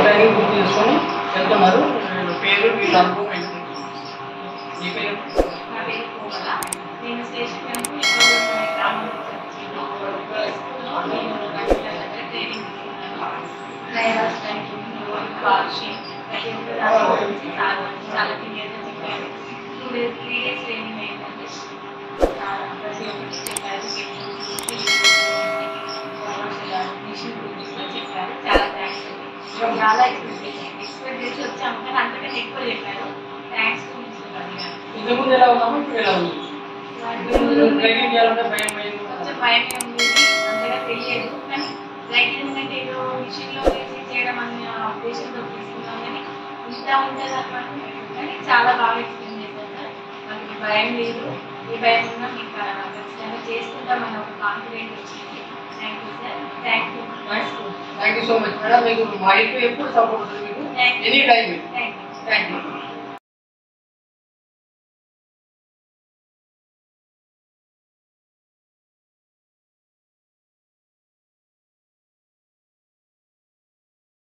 training పూర్తి చేసుకొని వెళ్తున్నారు వీళ్ళ పేరు వీళ్ళ అనుభవం ఏంటి మీ పేరు నా పేరు కోమల నేను స్టేషన్ క్యాంపు ఇక్కడ గ్రామంలో చర్చిలో స్కూల్లో నేను కంప్యూటర్ దగ్గర ట్రైనింగ్ తీసుకున్నాను డ్రైవర్స్ టైపింగ్ వాషింగ్ చాలా చాలా క్లియర్గా చెప్పారు two days three days training అయిందండి చాలా ప్రతి ఒక్కటి చెప్పారు మిషన్ గురించి కూడా చెప్పారు చాలా థ్యాంక్స్ అండి చాలా ఎక్స్పెక్ట్ చేశాను ఎక్స్పెక్ట్ చేసి వచ్చాము కానీ అంతకంటే ఎక్కువ చెప్పారు థ్యాంక్స్ టు ప్రిన్సిపల్ గారు ఇంతకుముందు ఎలా ఉన్నామో ఇప్పుడు ఎలా ఉంది ట్రైనింగ్ చేయాలంటే భయం భయం కొంచెం భయంగా ఉంది అంతగా తెలియదు కానీ లైక్ ఏంటంటే ఏదో మిషన్లో వేసి చేయడం అనే ఉద్దేశంతో తీసుకున్నాం కానీ ఇంత ఉంటుంది అన్నమాట కానీ చాలా బాగా ఎక్స్ప్లెయిన్ చేశారు సార్ మనకి భయం లేదు ఏ భయం ఉన్నా మీకు ఖచ్చితంగా చేసుకుంటామని ఒక కాన్ఫిడెంట్ వచ్చింది thank you sir thank you thank you so much madam మీకు మా ఇంట్లో ఎప్పుడు సపోర్ట్ ఉంటుంది మీకు any time thank you thank you